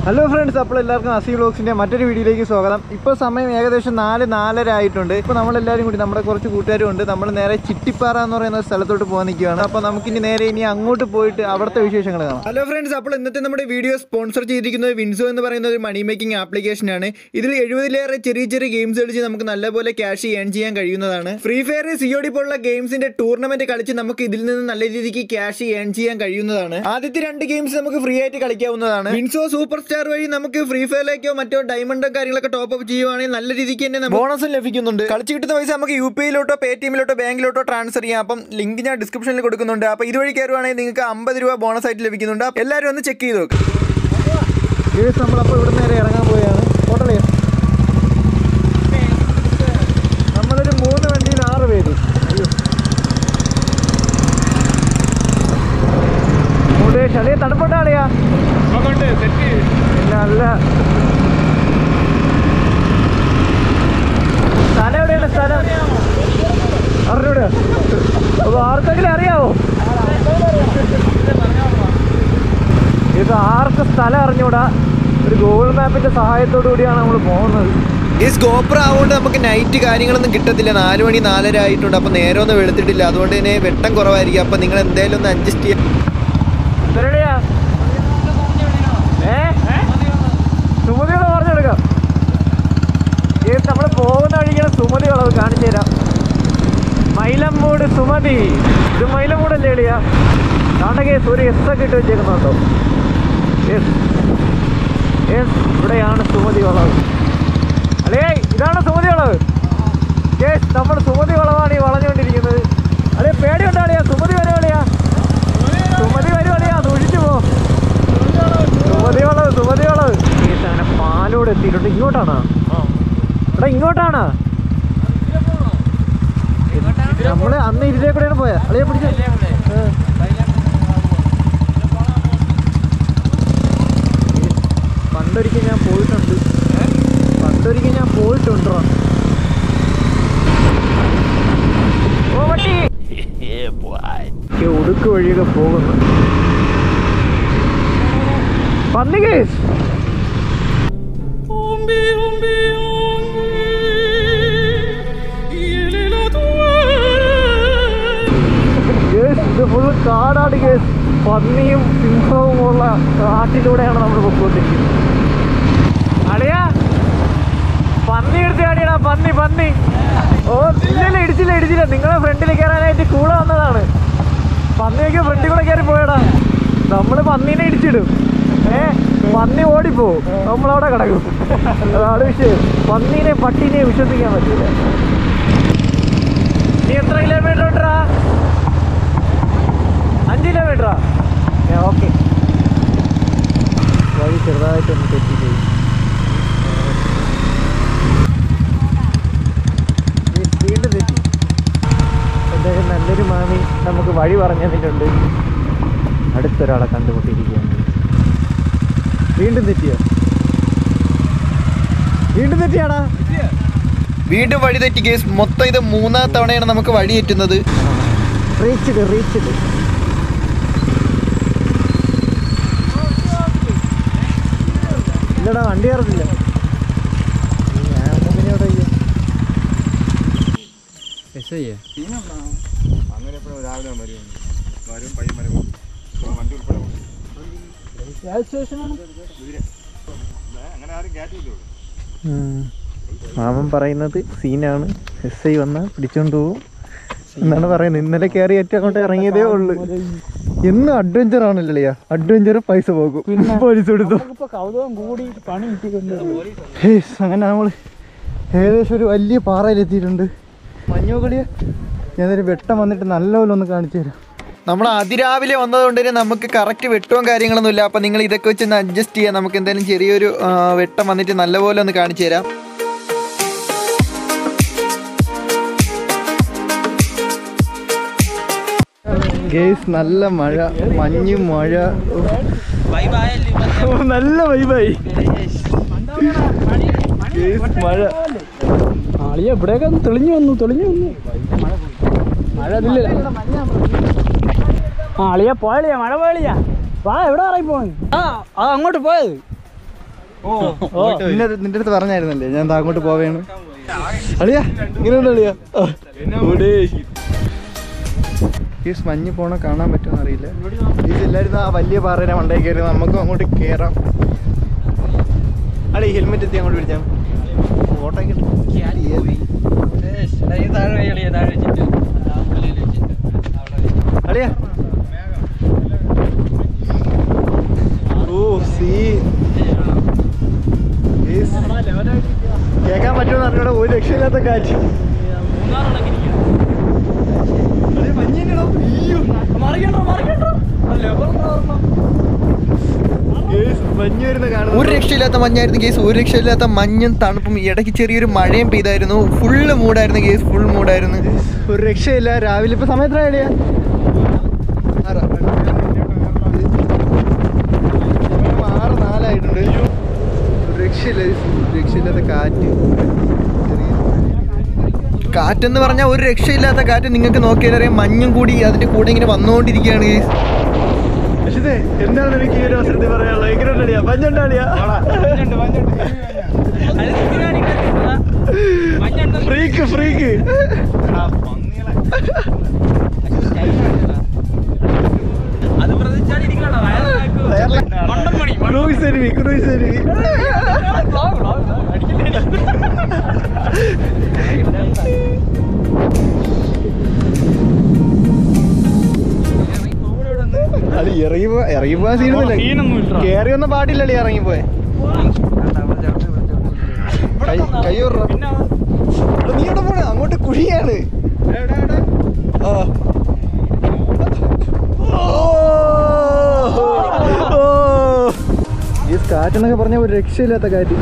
Hello friends അപ്പോൾ എല്ലാവർക്കും അസി വ്ലോഗ്സിൻ്റെ മറ്റൊരു വീഡിയോയിലേക്ക് സ്വാഗതം ഇപ്പോൾ സമയം ഏകദേശം നാല് നാലര ആയിട്ടുണ്ട് ഇപ്പോൾ നമ്മളെല്ലാവരും കൂടി നമ്മുടെ കുറച്ച് കൂട്ടുകാരും ഉണ്ട് നമ്മൾ നേരെ ചിട്ടിപ്പാറ എന്ന് പറയുന്ന ഒരു സ്ഥലത്തോട്ട് പോകാൻ നിൽക്കുകയാണ് അപ്പോൾ നമുക്കിനി നേരെ ഇനി അങ്ങോട്ട് പോയിട്ട് അവിടുത്തെ വിശേഷങ്ങൾ കാണാം ഹലോ ഫ്രണ്ട്സ് അപ്പോൾ ഇന്നത്തെ നമ്മുടെ വീഡിയോ സ്പോൺസർ ചെയ്തിരിക്കുന്നത് വിൻസോ എന്ന് പറയുന്ന ഒരു മണി മേക്കിംഗ് ആപ്ലിക്കേഷനാണ് ഇതിൽ എഴുപതിലേറെ ചെറിയ ചെറിയ ഗെയിംസ് കളിച്ച് നമുക്ക് നല്ലപോലെ ക്യാഷ് ഏൺ ചെയ്യാൻ കഴിയുന്നതാണ് ഫ്രീ ഫയർ സിഒഡി പോലുള്ള ഗെയിംസിന്റെ ടൂർണമെന്റ് കളിച്ച് നമുക്ക് ഇതിൽ നിന്ന് നല്ല രീതിക്ക് ക്യാഷ് ഏൺ ചെയ്യാൻ കഴിയുന്നതാണ് ആദ്യത്തെ രണ്ട് ഗെയിംസ് നമുക്ക് ഫ്രീ ആയിട്ട് കളിക്കാവുന്നതാണ് വിൻസോ സൂപ്പർ സ്റ്റാർ വഴി നമുക്ക് ഫ്രീ ഫയറിലേക്കോ മറ്റോ ഡയമണ്ടോ കാര്യങ്ങളൊക്കെ ടോപ്പ് അപ്പ് ചെയ്യുവാണെങ്കിൽ നല്ല രീതിക്ക് തന്നെ ബോണസും ലഭിക്കുന്നുണ്ട് കളിച്ച് കിട്ടുന്ന പൈസ നമുക്ക് യു പി ഐയിലോട്ടോ പേ ടി എമ്മിലോട്ടോ ബാങ്കിലോട്ടോ ട്രാൻസ്ഫർ ചെയ്യാം അപ്പം ലിങ്ക് ഞാൻ ഡിസ്ക്രിപ്ഷനിൽ കൊടുക്കുന്നുണ്ട് അപ്പോൾ ഇതുവഴി കയറുവാണെങ്കിൽ നിങ്ങൾക്ക് അമ്പത് രൂപ ബോണസ് ആയിട്ട് ലഭിക്കുന്നുണ്ട് അപ്പോൾ എല്ലാവരും ഒന്ന് ചെക്ക് ചെയ്ത് നോക്ക് നമ്മളപ്പോൾ ഇവിടെ നേരെ ഇറങ്ങാൻ പോയാണ് ഹോട്ടലേ നമ്മളൊരു മൂന്ന് വണ്ടിയിൽ ആറ് പേര് അയ്യോ മുടേഷ് അളിയ തണുപ്പുണ്ടാളിയാ നല്ല സ്ഥലം എവിടെയാണ് സ്ഥലം അറിഞ്ഞൂടെ അപ്പൊ ആർക്കെങ്കിലും അറിയാവോ ഇത് ആർക്ക് സ്ഥലം അറിഞ്ഞൂടാ ഒരു ഗൂഗിൾ മാപ്പിന്റെ സഹായത്തോടു കൂടിയാണ് നമ്മൾ പോകുന്നത് ഈ സ്കോപ്പർ ആവുകൊണ്ട് നമുക്ക് നൈറ്റ് കാര്യങ്ങളൊന്നും കിട്ടത്തില്ല നാല് മണി നാലര ആയിട്ടുണ്ട് അപ്പൊ നേരെ ഒന്നും വെളുത്തിട്ടില്ല അതുകൊണ്ട് തന്നെ വെട്ടം കുറവായിരിക്കും അപ്പൊ നിങ്ങൾ എന്തായാലും ഒന്ന് അഡ്ജസ്റ്റ് ചെയ്യാം സുമതികളെ പറഞ്ഞെടുക്കാം ഈ നമ്മൾ പോകുന്ന വഴിക്കാണ് സുമതി വളവ് കാണിച്ചു തരാം മൈലമ്മൂട് സുമതി ഇത് മൈലമ്മൂടല്ലേ എളിയ കാണ്ടകേ ഒരു എസ് ഒക്കെ ഇട്ട് വെച്ചേക്കുന്നുണ്ടോ യെസ് യെസ് ഇവിടെയാണ് സുമതി വളവ് അല്ലേ ഇതാണ് സുമതി വളവ് യെസ് നമ്മൾ സുമതി വളവാണ് ഈ വളഞ്ഞുകൊണ്ടിരിക്കുന്നത് അതെ പേടിയുണ്ടോ അളിയാ സുമതി വരുവാളിയാ സുമതി വരുവാളിയാ സൂക്ഷിച്ചു പോ സുമതി വളവ് സുമതി വളവ് യെസ് അങ്ങനെ പാലോട് എത്തിയിട്ടുണ്ട് ഇങ്ങോട്ടാണോ എടാ ഇങ്ങോട്ടാണ് നമ്മള് അന്ന് ഇതിലേ കൂടെയാണ് പോയ അളിയെ പിടിച്ച പണ്ടൊരിക്കൽ ഞാൻ പോയിട്ടുണ്ട് പണ്ടൊരിക്കൽ ഞാൻ പോയിട്ടുണ്ടോ ഓ വണ്ടി ഈ ഉടുക്ക് വഴിയൊക്കെ പോകുന്നു പന്നി കേസ് Yes, ഇത് ഫുൾ കാടാണ് കേസ് പന്നിയും സിംഹവും ഉള്ള കാട്ടിലൂടെയാണ് നമ്മൾ പൊക്കോണ്ടിരിക്കുന്നത് അളിയാ പന്നി എടുത്ത് കാടിയടാ പന്നി പന്നി ഓ ഇല്ലില്ല ഇടിച്ചില്ല ഇടിച്ചില്ല നിങ്ങളെ ഫ്രണ്ടിൽ കയറാനായിട്ട് കൂടെ വന്നതാണ് പന്നിയൊക്കെ ഫ്രണ്ടിൽ കൂടെ കയറി പോയടാ നമ്മള് പന്നീനെ ഇടിച്ചിടും ഏ പന്നി ഓടിപ്പോവും നമ്മളവിടെ കിടക്കും അതാണ് വിഷയം പന്നീനെ പട്ടീനെ വിശ്വസിക്കാൻ പറ്റില്ല നീ എത്ര കിലോമീറ്റർ ഓട്ടറാ അഞ്ച് കിലോമീറ്ററാ ഓക്കെ വഴി ചെറുതായിട്ടൊന്ന് തെറ്റിപ്പോയി ഈ വീണ്ടും തെറ്റി എന്തായാലും നല്ലൊരു മാമി നമുക്ക് വഴി പറഞ്ഞു തന്നിട്ടുണ്ട് അടുത്തൊരാളെ കണ്ടുമുട്ടിയിരിക്കുകയാണ് വീണ്ടും തെറ്റിയോ വീണ്ടും തെറ്റിയാടാ വീണ്ടും വഴി തെറ്റി കേസ് മൊത്തം ഇത് മൂന്നാം തവണയാണ് നമുക്ക് വഴി എറ്റുന്നത് റീച്ചിട് റീച്ചിട് ഇല്ലടാ വണ്ടി കയറത്തില്ല ഞാൻ പിന്നെ ഇവിടെ ചെയ്യാം മാമൻ പറയുന്നത് സീനാണ് എസ് ഐ വന്നാൽ പിടിച്ചോണ്ട് പോകും എന്നാണ് പറയുന്നത് ഇന്നലെ കയറി ഏറ്റവും അങ്ങോട്ട് ഇറങ്ങിയതേ ഉള്ളു എന്നും അഡ്വഞ്ചർ ആണല്ലേ അഡ്വഞ്ചർ പൈസ പോകും പോലീസ് കൊടുത്തു കൗതുകം കൂടി പണി കിട്ടിക്കൊണ്ട് ഹേയ്, അങ്ങനെ നമ്മൾ ഏകദേശം ഒരു വലിയ പാറയിലെത്തിയിട്ടുണ്ട് മഞ്ഞോ കളിയ ഞാനൊരു വെട്ടം വന്നിട്ട് നല്ലപോലെ ഒന്ന് കാണിച്ചു തരാം നമ്മൾ അതിരാവിലെ വന്നതുകൊണ്ട് തന്നെ നമുക്ക് കറക്റ്റ് വെട്ടവും കാര്യങ്ങളൊന്നും ഇല്ല അപ്പം നിങ്ങൾ ഇതൊക്കെ വെച്ച് ഒന്ന് അഡ്ജസ്റ്റ് ചെയ്യാം നമുക്ക് എന്തായാലും ചെറിയൊരു ആ, വെട്ടം വന്നിട്ട് നല്ലപോലെ ഒന്ന് കാണിച്ചു തരാം ഗേസ് നല്ല മഴ മഞ്ഞ് മഴ ഓ, നല്ല വൈബായി ഗേസ് മഴ ആളിയ ഇവിടെയൊക്കെ ഒന്ന് തെളിഞ്ഞു വന്നു തെളിഞ്ഞു വന്നു മഴ ഇതില്ല ആ അളിയ പോയളിയാ മഴ പോയളിയാ വാ എവിടെ ഇറങ്ങി പോണ് ആ അത് അങ്ങോട്ട് പോയത് നിന്നെ നിന്റെ അടുത്ത് പറഞ്ഞായിരുന്നല്ലേ ഞാൻ ദാ അങ്ങോട്ട് പോവേണ് അളിയാ ഇങ്ങനെ ഉണ്ട് അളിയാ ഈ മഞ്ഞ് പോണ കാണാൻ പറ്റുമെന്ന് അറിയില്ല ഈ എല്ലാവരും ആ വലിയ പാറയുടെ മണ്ടയിൽ കയറി നമുക്കും അങ്ങോട്ട് കയറാം അളി ഹെൽമെറ്റ് എത്തി അങ്ങോട്ട് പിടിച്ചാൽ ഫോട്ടോ അളിയാ ഓ സീ കേൾക്കാൻ പറ്റുമെന്ന് അറിഞ്ഞൂടെ ഒരു രക്ഷയില്ലാത്ത കാറ്റ് അതെ, മഞ്ഞിനെടോ. അയ്യോ. Guys, മഞ്ഞ് വരുന്ന കാണുന്നു ഒരു രക്ഷയില്ലാത്ത മഞ്ഞായിരുന്നു കേസ് ഒരു രക്ഷയില്ലാത്ത മഞ്ഞും തണുപ്പും ഇടയ്ക്ക് ചെറിയൊരു മഴയും പെയ്തായിരുന്നു ഫുള്ള് മൂടായിരുന്നു കേസ് ഫുൾ മൂടായിരുന്നു ഒരു രക്ഷയില്ല രാവിലെ ഇപ്പൊ സമയത്ര എവിടെയാ ആറ് നാലായിട്ടുണ്ട് ഒരു രക്ഷയില്ല ഒരു രക്ഷയില്ലാത്ത കാറ്റ് കാറ്റെന്ന് പറഞ്ഞാൽ ഒരു രക്ഷയില്ലാത്ത കാറ്റ് നിങ്ങൾക്ക് നോക്കിയാൽ അറിയാം മഞ്ഞും കൂടി അതിന്റെ കൂടെ ഇങ്ങനെ വന്നുകൊണ്ടിരിക്കുകയാണ് കേസ് പക്ഷേ എന്താണ് എനിക്ക് ഈ ഒരു അവസരത്തിൽ പറയാനുള്ളത് എങ്ങനെ ഉണ്ടടിയാ മഞ്ഞുണ്ടാടിയാ ഫ്രീക്ക് ഫ്രീക്ക് ക്രൂയിസ് അരുവി ക്രൂയിസ് അരുവി അത് ഇറങ്ങി പോ ഇറങ്ങി പോകാൻ സീനൊന്നുമില്ല കേറി വന്ന പാട്ടില്ലല്ലേ ഇറങ്ങി പോയെ കയ്യൂറ നീ എവിടെ പോണേ അങ്ങോട്ട് കുഴിയാണ് ആ. ഓ. ഓ. ഈ കാറ്റെന്നൊക്കെ പറഞ്ഞ ഒരു രക്ഷയില്ലാത്ത കാറ്റ്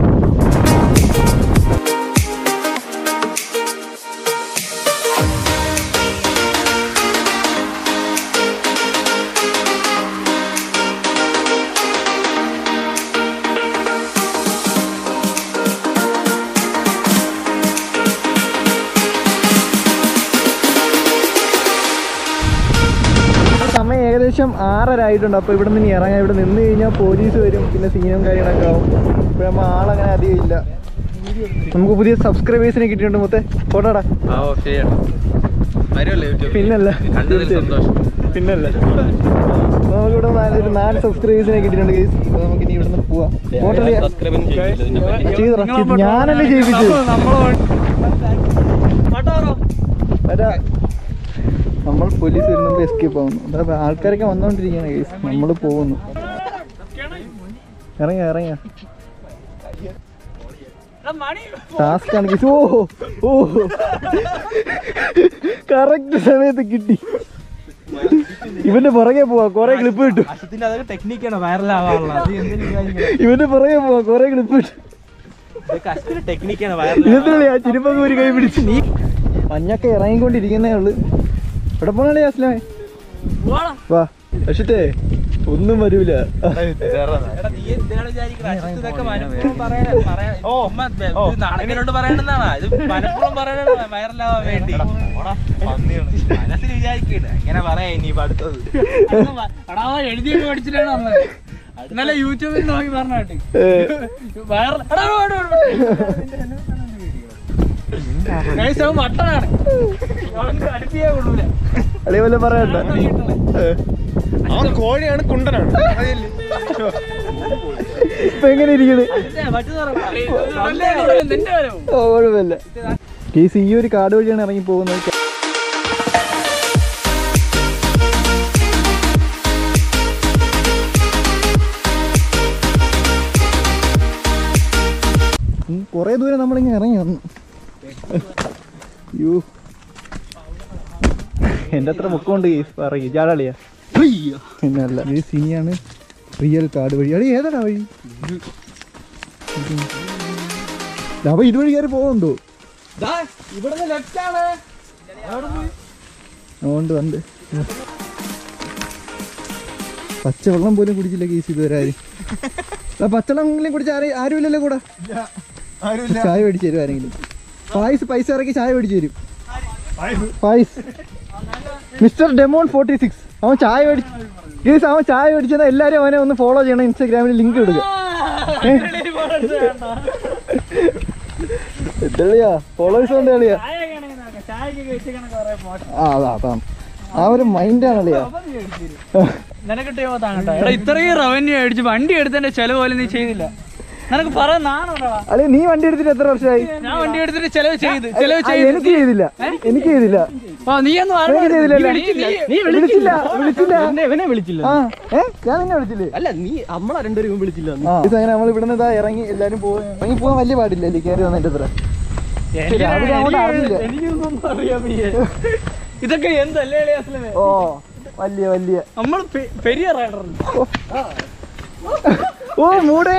സമയം ഏകദേശം ആറര ആയിട്ടുണ്ട് അപ്പോൾ ഇവിടെ നിന്ന് ഇറങ്ങാം ഇവിടെ നിന്ന് കഴിഞ്ഞാൽ പോലീസ് വരും പിന്നെ സീനും കാര്യങ്ങളൊക്കെ ആവും ഇപ്പോൾ നമ്മൾ ആളങ്ങനെ അധികം ഇല്ല നമുക്ക് പുതിയ സബ്സ്ക്രൈബേഴ്സിനെ കിട്ടിയിട്ടുണ്ട് മൊത്തേ ഫോട്ടോടാ പിന്നല്ല തീർച്ചയായിട്ടും. പിന്നല്ല നമുക്കിവിടെ നാല് ഒരു നാല് സബ്സ്ക്രൈബേഴ്സിനെ കിട്ടിയിട്ടുണ്ട് ഗൈസ് അപ്പോൾ നമുക്ക് ഇനി ഇവിടുന്ന് പോവാം ഫോട്ടോ ചെയ്തോ ഞാനല്ലേ ചെയ്യിപ്പിച്ചത് വരാ നമ്മൾ പോലീസ് വരുമ്പോൾ എസ്കേപ്പ് ആവുന്നു അതാ ആൾക്കാരൊക്കെ വന്നുകൊണ്ടിരിക്കുകയാണ് കേസ് നമ്മൾ പോകുന്നു ഇറങ്ങിയ ഇറങ്ങിയ ടാസ്ക് ആണ് കേസ് ഓ ഓ കറക്റ്റ് സമയത്ത് കിട്ടി ഇവന്റെ പുറകെ പോവാ കൊറേ ക്ലിപ്പ് കിട്ടും ടെക്നിക്കാണ് വൈറലാവാനുള്ള ഇവന്റെ പുറകെ പോവാ കൊറേ ക്ലിപ്പ് കിട്ടും ടെക്നിക്കാണ് ഇതെന്താണ് ആ ചിരിപ്പൊക്കെ ഒരു കൈ പിടിച്ച് നീ മഞ്ഞൊക്കെ ഇറങ്ങിക്കൊണ്ടിരിക്കുന്നേ ഉള്ളു എവിടെ പോണേ അസ്ലാമേ വാ അശ്വത്തേ ഒന്നും വരൂല നാളെങ്കിലോട്ട് പറയണെന്നാണ് ഇത് മലപ്പുറം പറയണ വൈറലാവാൻ വേണ്ടി മനസ്സിൽ വിചാരിക്കണ് എങ്ങനെ പറയാ ഇനി അടുത്തത് എഴുതി പഠിച്ചിട്ടാണ് വന്നത് ഇന്നലെ യൂട്യൂബിൽ നോക്കി പറഞ്ഞാട്ട് വൈറൽ മട്ടനാണ് അവനക്ക് അടുപ്പിയേ കൊള്ളൂല അതേപോലെ പറയണ്ട അവൻ കോഴിയാണ് കുണ്ടനാണ് ഇപ്പൊ എങ്ങനെ ഇരിക്കണ് നിന്റെ വരവും ഓ കുഴപ്പമില്ല കേസ് ഈ ഒരു കാട് വഴിയാണ് ഇറങ്ങി പോകുന്നത് കൊറേ ദൂരം നമ്മളിങ്ങനെ ഇറങ്ങി വന്നു യോ എൻ്റെ അത്ര മുക്കമുണ്ട് കേസ് പറയൂ ജാടാളിയാ പിന്നല്ല ഇത് സിനിയാണ് റിയൽ കാട് വഴി അടി ഏതാടാ വഴി അപ്പൊ ഇതുവഴി കയറി പോകുന്നുണ്ടോ ഇവിടുന്ന് ലെഫ്റ്റ് ആണ് അതുകൊണ്ട് വണ്ട് പച്ചവെള്ളം പോലും കുടിച്ചില്ല കേസ് ഇതുവരെ ആരും ആ പച്ചവെള്ളം കുടിച്ച ആരും ആരുമില്ലല്ലോ കൂടെ ചായ മേടിച്ചു തരും ആരെങ്കിലും പായസ് പൈസ ഇറക്കി ചായ മേടിച്ചു തരും പായസ് മിസ്റ്റർ ഡെമോൺ ഫോർട്ടി സിക്സ് അവൻ ചായ മേടിച്ചു കേസ് അവൻ ചായ മേടിച്ചെന്നാൽ എല്ലാവരും അവനെ ഒന്ന് ഫോളോ ചെയ്യണം ഇൻസ്റ്റാഗ്രാമിൽ ലിങ്ക് ഇടുക ഏ? എന്തളിയാ ഫോളോവേഴ്സ് ഉണ്ട് കളിയാ ആ അതാ അതാണ് ആ ഒരു മൈൻഡാണ് കളിയാ നിനക്കിട്ടോ താങ്ങട്ടെ എടാ ഇത്രയും റവന്യൂ അടിച്ച് വണ്ടി എടുത്തതിന്റെ ചെലവ് പോലും നീ ചെയ്തില്ല നിനക്ക് പറയാൻ നാണോടാ അളി നീ വണ്ടി എടുത്തിട്ട് എത്ര വർഷമായി ഞാൻ വണ്ടി എടുത്തിട്ട് ചെലവ് ചെയ്ത് ചെലവ് ആ, ചെയ്ത് എനിക്ക് ചെയ്തില്ല എനിക്ക് ചെയ്തില്ല ആ നീ ഒന്നും എനിക്ക് ചെയ്തില്ലല്ലോ. നീ വിളിച്ചില്ല വിളിച്ചില്ല ഇവനെ വിളിച്ചില്ല ആ ഏ ഞാൻ നിന്നെ വിളിച്ചില്ലേ അല്ല നീ നമ്മളെ രണ്ടുപേരും വിളിച്ചില്ല ആ ഇത് അങ്ങനെ നമ്മൾ ഇവിടുന്ന് ഇതാ ഇറങ്ങി എല്ലാരും പോയി ഇറങ്ങി പോകാൻ വലിയ പാടില്ലല്ലേ കയറി വന്നിട്ട് അത്ര രാവിലെ അങ്ങോട്ട് അറിഞ്ഞില്ല. എനിക്കൊന്നും അറിയാൻ വയ്യ. ഇതൊക്കെ എന്തല്ലേ എളിയ അസ്ലമേ? ഓ വലിയ വലിയ നമ്മൾ പെ- പെരിയ റൈഡർ ഓ മൂടേ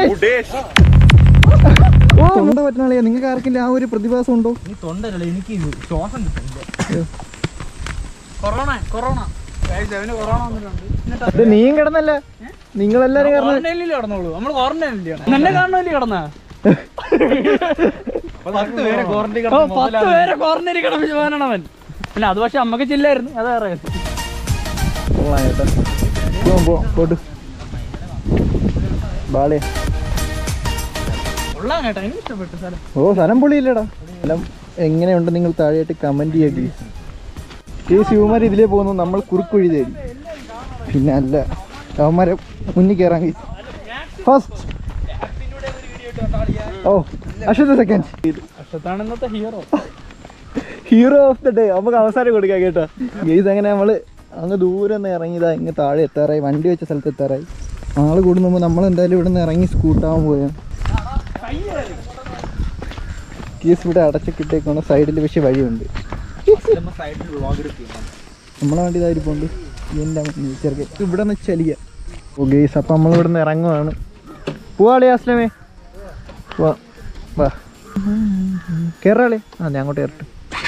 ഓ മുണ്ട പറ്റണ നിങ്ങൾക്ക് ആർക്കില്ല ആ ഒരു പ്രതിഭാസം ഉണ്ടോ നീ തൊണ്ടല്ലേ എനിക്ക് ശ്വാസം കിട്ടില്ല കൊറോണ കൊറോണ Guys, അവന് കൊറോണ വന്നിട്ടുണ്ട് എന്നിട്ട് ഇത് നീയും കിടന്നല്ല നിങ്ങളെല്ലാരും കാരണം ക്വാറന്റൈനിൽ കിടന്നോളൂ നമ്മൾ ക്വാറന്റൈനിൽ നിന്നെ കാണുമല്ലേ കിടന്ന പത്ത് പേരെ ക്വാറന്റൈനിൽ കിടന്നു പോകാനാണ് അവൻ പിന്നെ അത് പക്ഷെ അമ്മക്ക് ചില്ലായിരുന്നു അത് വേറെ കാര്യം. കൊള്ളാം ചേട്ടാ പോവാം പോവാം പോട്ട് ബാളേ കൊള്ളാം കേട്ടോ എനിക്ക് ഇഷ്ടപ്പെട്ടു സ്ഥലം ഓ സ്ഥലം പൊളിയില്ലടാ സ്ഥലം എങ്ങനെയുണ്ട് നിങ്ങൾ താഴെയായിട്ട് കമന്റ് ചെയ്യുക കേസ് ശിവമാർ ഇതിലേ പോകുന്നു നമ്മൾ കുറുക്കുഴി തേടി പിന്നെ അല്ല അവന്മാരെ മുന്നിൽ കയറാൻ ഫസ്റ്റ് ഓ അശ്വത സെക്കൻഡ് അക്ഷത്താണ് ഇന്നത്തെ hero hero of the day നമുക്ക് അവസാനം കൊടുക്കാം കേട്ടോ ഗെയ്സ് അങ്ങനെ നമ്മള് അങ്ങ് ദൂരെ നിന്ന് ഇറങ്ങിയതാ ഇങ്ങ് താഴെ എത്താറായി വണ്ടി വെച്ച സ്ഥലത്ത് എത്താറായി ആള് കൂടുമ്പോൾ നമ്മൾ എന്തായാലും ഇവിടെ നിന്ന് ഇറങ്ങി സ്കൂട്ടാവാൻ പോയാണ് കേസ് ഇവിടെ അടച്ചിട്ടേക്കാണ് സൈഡിൽ പക്ഷെ വഴിയുണ്ട് നമ്മളെ വണ്ടി ഇതായിരിപ്പുണ്ട് എൻ്റെ ചെറുക്കെ ഇവിടെ നിന്ന് ചലിയ ഓ ഗെയ്സ് അപ്പം നമ്മൾ ഇവിടെ നിന്ന് ഇറങ്ങുവാണ് പോവാളി അസ്ലമേ വാ വാ കയറാളേ ആ ഞാൻ അങ്ങോട്ട് കയറട്ടെ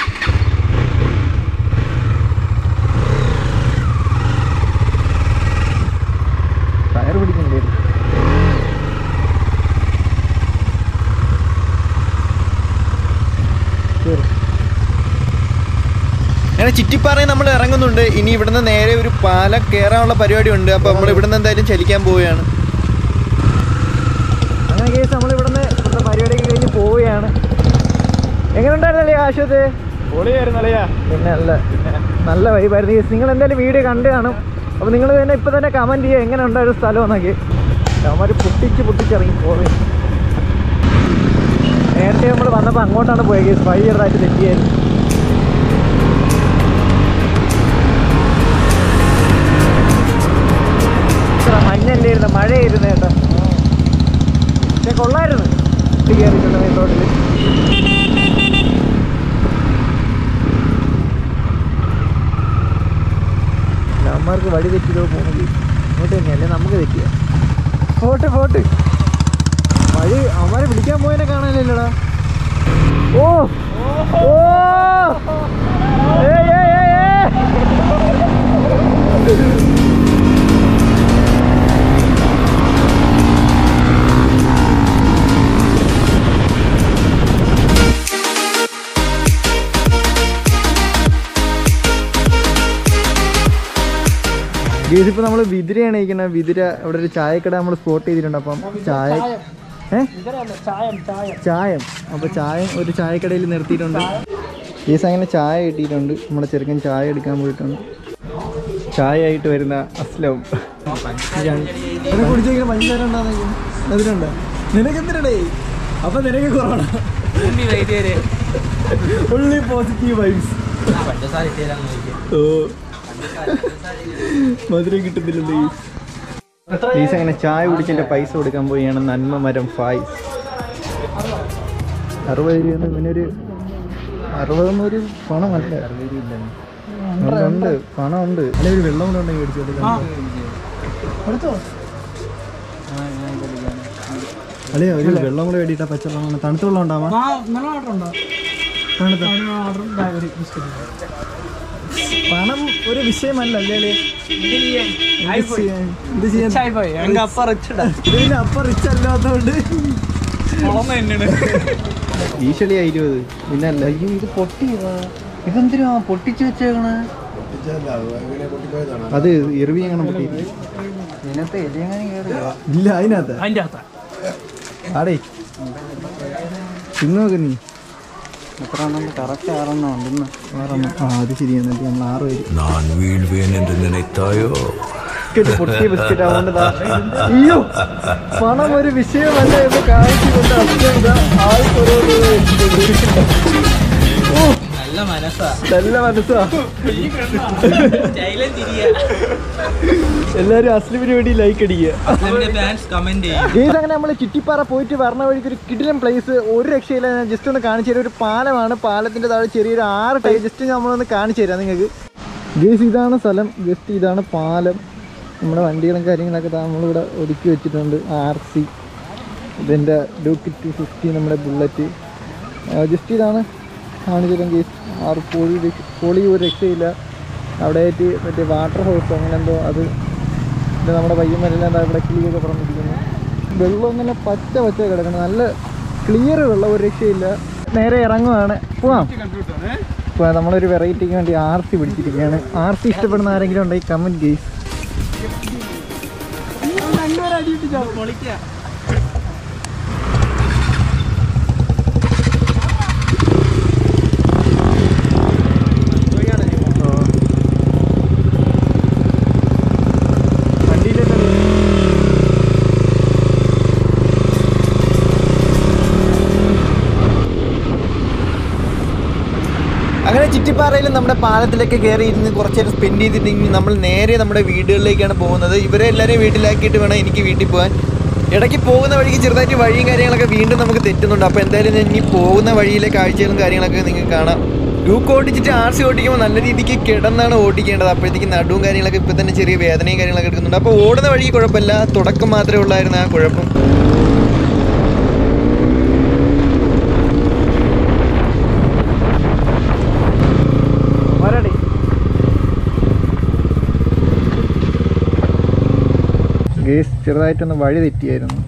ടയർ പിടിക്കണ്ടേ അങ്ങനെ ചിറ്റിപ്പാറയിൽ നമ്മൾ ഇറങ്ങുന്നുണ്ട് ഇനി ഇവിടുന്ന് നേരെ ഒരു പാലം കയറാനുള്ള പരിപാടി ഉണ്ട് അപ്പോൾ നമ്മൾ ഇവിടുന്ന് എന്തായാലും ചലിക്കാൻ പോവുകയാണ് അങ്ങനെ കേസ് നമ്മൾ ഇവിടുന്ന് ഇവിടുത്തെ പരിപാടിയൊക്കെ കഴിഞ്ഞ് പോവുകയാണ് എങ്ങനെ ഉണ്ടായിരുന്നല്ലേ ആശുപത്രി പൊളിയായിരുന്നല്ലയാ പിന്നെ നല്ല നല്ല വൈബായിരുന്നു കേസ് നിങ്ങൾ എന്തായാലും വീഡിയോ കണ്ടു കാണും അപ്പോൾ നിങ്ങൾ തന്നെ ഇപ്പം തന്നെ കമൻറ്റ് ചെയ്യുക എങ്ങനെ ഉണ്ടായൊരു സ്ഥലം എന്നൊക്കെ അവന്മാർ പൊട്ടിച്ച് പൊട്ടിച്ചിറങ്ങി പോവേ നേരത്തെ നമ്മൾ വന്നപ്പോൾ അങ്ങോട്ടാണ് പോയത് കേസ് വഴി ചെറുതായിട്ട് തെറ്റിയായിരുന്നു ഇത്ര മഞ്ഞല്ലായിരുന്നു മഴയായിരുന്നു കേട്ടോ പക്ഷെ കൊള്ളായിരുന്നു ഇത് കയറിയിട്ടുണ്ട് മെയിൻ റോഡിൽ അമ്മമാർക്ക് വഴി തെറ്റിയതോ പോകുന്നത് ഇങ്ങോട്ട് തന്നെയല്ലേ നമുക്ക് തെറ്റിയ പോട്ട് പോട്ട് വഴി അവന്മാരെ വിളിക്കാൻ പോയതിനെ കാണാനില്ലടാ ഓ ഓ ഏയ് ഏയ് ഏയ് ഏയ് ഗീസ് ഇപ്പൊ നമ്മള് വിതിരയാണ് ഇരിക്കുന്നത് വിതിര അവിടെ ഒരു ചായക്കട നമ്മൾ സ്പോട്ട് ചെയ്തിട്ടുണ്ട് അപ്പം ചായ ഏ ചായം ചായം ചായം അപ്പൊ ചായം ഒരു ചായക്കടയിൽ നിർത്തിയിട്ടുണ്ട് ഗീസ് അങ്ങനെ ചായ കിട്ടിയിട്ടുണ്ട് നമ്മുടെ ചെറുക്കൻ ചായ എടുക്കാൻ പോയിട്ടുണ്ട് ചായ ആയിട്ട് വരുന്ന അസ്ലം കുടിച്ചു പഞ്ചസാര അതിലുണ്ട് നിനക്ക് എന്തിനടേ അപ്പൊ നിനക്ക് കൊറോണ ഉള്ളി പോസിറ്റീവ് വൈബ്സ് ഓ മധുരം കിട്ടുന്നില്ലല്ലോ ഈസ് അങ്ങനെ ചായ കുടിച്ചതിന്റെ പൈസ കൊടുക്കാൻ പോയാണ് നന്മ മരം ഫായ്സ് അറുപത് രൂപ പിന്നെ ഒരു അറുപതൊന്നും ഒരു പണമല്ല ഉണ്ട്, ഉണ്ട് പണം ഉണ്ട് അല്ലെ ഒരു വെള്ളം കൂടെ ഉണ്ടെങ്കിൽ മേടിച്ചു അല്ലേ ഒരു വെള്ളം കൂടെ വേണ്ടിയിട്ടാ പച്ചവെള്ളം തണുത്ത വെള്ളം ഉണ്ടാവാ ആ നല്ല ഓർഡർ ഉണ്ടോ തണുത്ത ഓർഡർ ഒരു ബിസ്ക്കറ്റ് പണം ഒരു വിഷയമല്ല അല്ലേ എന്ത് ചെയ്യാൻ എന്ത് ചെയ്യാൻ ചായ പോയി എങ്ക അപ്പ റിച്ചടാ ഇതിന് അപ്പ റിച്ച് അല്ലാത്തതുകൊണ്ട് വളർന്നു തന്നെയാണ് ഈശളിയാ ഇരുപത് പിന്നെ അല്ല അയ്യോ ഇത് പൊട്ടിയതാ ഇതെന്തിനാ പൊട്ടിച്ചു വെച്ചേക്കണേ അത് ഇറിവി അങ്ങനെ പൊട്ടി ഇതിനകത്ത് എലിയങ്ങനെ കയറി ഇല്ല അതിനകത്ത് അതിന്റെ അകത്താ ആടേ തിന്നോക്ക് നീ എത്ര കറക്റ്റ് ആറെണ്ണം ഉണ്ടെന്ന് ആറെണ്ണം ആ അത് ശരിയാണ് എന്നിട്ട് നമ്മൾ ആറ് പേര് நான் வீழ்வேன் என்று நினைத்தாயோ ബിസ്ക്കറ്റ് പൊട്ടിയ ബിസ്ക്കറ്റ് അതുകൊണ്ട് ദാ- അയ്യോ പണം ഒരു വിഷയമല്ല എന്ന് കാണിച്ചുകൊണ്ട് അച്ഛൻ ഇതാ ആൾക്ക് ഓരോരോ വെച്ചിട്ടുണ്ട്. ഓ, നല്ല മനസ്സാ നല്ല മനസ്സാ എല്ലാരും അസ്ലിമിന് വേണ്ടി ലൈക്ക് അടിക്കുക ഫാൻസ് കമന്റ് ചെയ്യും ഗെയ്സ് അങ്ങനെ നമ്മൾ ചിറ്റിപ്പാറ പോയിട്ട് വരണ വഴിക്ക് ഒരു കിടിലൻ പ്ലേസ് ഒരു രക്ഷയില്ല ഞാൻ ജസ്റ്റ് ഒന്ന് കാണിച്ചു തരാം ഒരു പാലമാണ് പാലത്തിന്റെ താഴെ ചെറിയൊരു ആറ് ടൈ ജസ്റ്റ് നമ്മളൊന്ന് കാണിച്ചു തരാം നിങ്ങൾക്ക് ഗേസ് ഇതാണ് സ്ഥലം ജസ്റ്റ് ഇതാണ് പാലം നമ്മുടെ വണ്ടികളും കാര്യങ്ങളൊക്കെ ദാ നമ്മളിവിടെ ഒതുക്കി വെച്ചിട്ടുണ്ട് ആർ സി ഇതിൻ്റെ ഡ്യൂക്ക് ടു ഫിഫ്റ്റി നമ്മുടെ ബുള്ളറ്റ് ജസ്റ്റ് ഇതാണ് കാണിച്ചു തരാം ഗേസ് ആറ് പൊളി രക്ഷ- പൊളി ഒരു രക്ഷയില്ല അവിടെ ആയിട്ട് മറ്റേ വാട്ടർ ഹൗസ് അങ്ങനെ എന്തോ അത് ഇത് നമ്മുടെ പയ്യന്മാരെല്ലാം എന്താ ഇവിടെ കിളിയൊക്കെ പറഞ്ഞിരിക്കുന്നു വെള്ളം ഇങ്ങനെ പച്ച പച്ച കിടക്കണം നല്ല ക്ലിയർ വെള്ളം ഒരു രക്ഷയില്ല നേരെ ഇറങ്ങുവാണ് പോവാം ഇപ്പോൾ നമ്മളൊരു വെറൈറ്റിക്ക് വേണ്ടി ആർ സി പിടിച്ചിരിക്കുകയാണ് ആർ സി ഇഷ്ടപ്പെടുന്ന ആരെങ്കിലും ഉണ്ടെങ്കിൽ കമൻറ്റ് ഗെയ്സ് വണ്ടിയിലെല്ലാം അങ്ങനെ ചുറ്റിപ്പാറയിൽ നമ്മുടെ പാലത്തിലൊക്കെ കയറി ഇരുന്ന് കുറച്ച് നേരം സ്പെൻഡ് ചെയ്തിട്ടുണ്ടെങ്കിൽ നമ്മൾ നേരെ നമ്മുടെ വീടുകളിലേക്കാണ് പോകുന്നത് ഇവരെ എല്ലാവരെയും വീട്ടിലാക്കിയിട്ട് വേണം എനിക്ക് വീട്ടിൽ പോകാൻ ഇടയ്ക്ക് പോകുന്ന വഴിക്ക് ചെറുതായിട്ട് വഴിയും കാര്യങ്ങളൊക്കെ വീണ്ടും നമുക്ക് തെറ്റുന്നുണ്ട് അപ്പോൾ എന്തായാലും ഞാൻ ഇനി പോകുന്ന വഴിയിലെ കാഴ്ചകളും കാര്യങ്ങളൊക്കെ നിങ്ങൾക്ക് കാണാം ഡൂക്ക് ഓടിച്ചിട്ട് ആർ സി ഓടിക്കുമ്പോൾ നല്ല രീതിക്ക് കിടന്നാണ് ഓടിക്കേണ്ടത് അപ്പോഴത്തേക്ക് നടുവും കാര്യങ്ങളൊക്കെ ഇപ്പോൾ തന്നെ ചെറിയ വേദനയും കാര്യങ്ങളൊക്കെ എടുക്കുന്നുണ്ട് അപ്പോൾ ഓടുന്ന വഴി കുഴപ്പമില്ല തുടക്കം മാത്രമേ ഉള്ളായിരുന്നു ആ കുഴപ്പം വരടി ഗേസ് ചെറുതായിട്ടൊന്ന് വഴി തെറ്റിയായിരുന്നു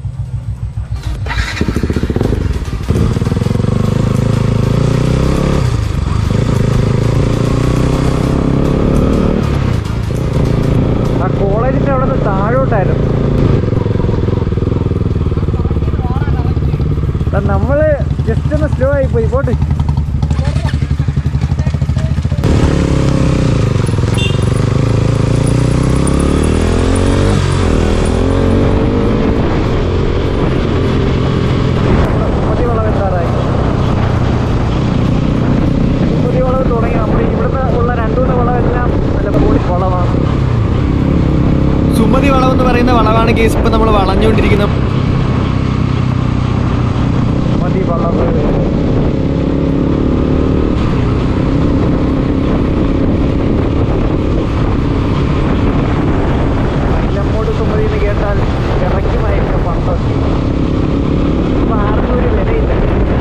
ആ കോളേജിന്റെ അവിടെ നിന്ന് താഴോട്ടായിരുന്നു എടാ, നമ്മള് ജസ്റ്റ് ഒന്ന് സ്ലോ ആയി പോയി പോട്ട് പുതിയ വളവ് എത്താറായി പുതിയ വളവ് തുടങ്ങി നമ്മൾ ഇവിടുന്ന് ഉള്ള രണ്ടു മൂന്ന് വളവെല്ലാം നല്ല പൊളി വളവാണ് സുമതി വളവ് എന്ന് പറയുന്ന വളവാണ് കേസ് ഇപ്പം നമ്മൾ വളഞ്ഞുകൊണ്ടിരിക്കുന്നത് മതി വളവ് നമ്മോട് സുമതി എന്ന് കേട്ടാൽ ഇറക്കുമായിരിക്കും പണ്ടൊക്കെ ഇപ്പൊ ആർക്കും ഒരു വിലയില്ല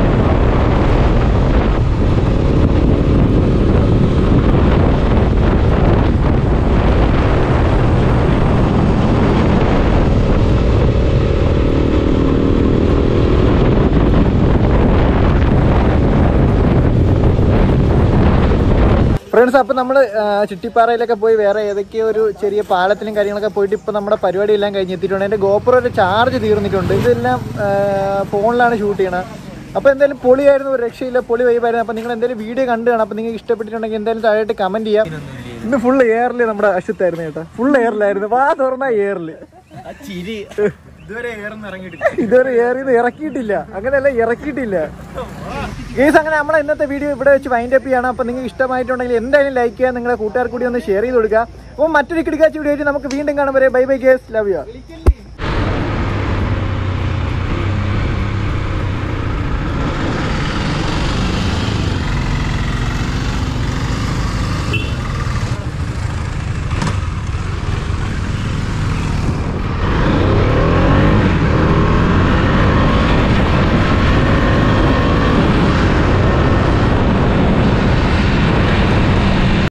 ഫ്രണ്ട്സ് അപ്പം നമ്മൾ ചുറ്റിപ്പാറയിലൊക്കെ പോയി വേറെ ഏതൊക്കെയോ ഒരു ചെറിയ പാലത്തിലും കാര്യങ്ങളൊക്കെ പോയിട്ട് ഇപ്പം നമ്മുടെ പരിപാടി എല്ലാം കഴിഞ്ഞെത്തിയിട്ടുണ്ട് എൻ്റെ ഗോപുരയുടെ ചാർജ് തീർന്നിട്ടുണ്ട് ഇതെല്ലാം ആ, ഫോണിലാണ് ഷൂട്ട് ചെയ്യണത് അപ്പോൾ എന്തായാലും പൊളിയായിരുന്നു ഒരു രക്ഷയില്ല പൊളി വൈബായിരുന്നു അപ്പോൾ നിങ്ങൾ എന്തായാലും വീഡിയോ കണ്ടു കാണാം അപ്പോൾ നിങ്ങൾക്ക് ഇഷ്ടപ്പെട്ടിട്ടുണ്ടെങ്കിൽ എന്തായാലും താഴോട്ട് കമൻറ്റ് ചെയ്യാം ഇന്ന് ഫുൾ എയറിൽ നമ്മുടെ അശ്വത്തായിരുന്നു കേട്ടോ ഫുൾ എയറിലായിരുന്നു വാ തുറന്ന എയറിൽ ഇതുവരെ ഏറിയത് ഇറക്കിയിട്ടില്ല അങ്ങനെയല്ല ഇറക്കിയിട്ടില്ല കേസ് അങ്ങനെ നമ്മളെ ഇന്നത്തെ വീഡിയോ ഇവിടെ വെച്ച് വൈൻഡ് അപ്പ് ചെയ്യണം അപ്പോൾ നിങ്ങൾക്ക് ഇഷ്ടമായിട്ടുണ്ടെങ്കിൽ എന്തായാലും ലൈക്ക് ചെയ്യുക നിങ്ങളുടെ കൂട്ടുകാർ കൂടി ഒന്ന് ഷെയർ ചെയ്ത് കൊടുക്കുക അപ്പോൾ മറ്റൊരു കിടക്കാച്ച വീഡിയോ വെച്ച് നമുക്ക് വീണ്ടും കാണും വരെ bye bye guys love U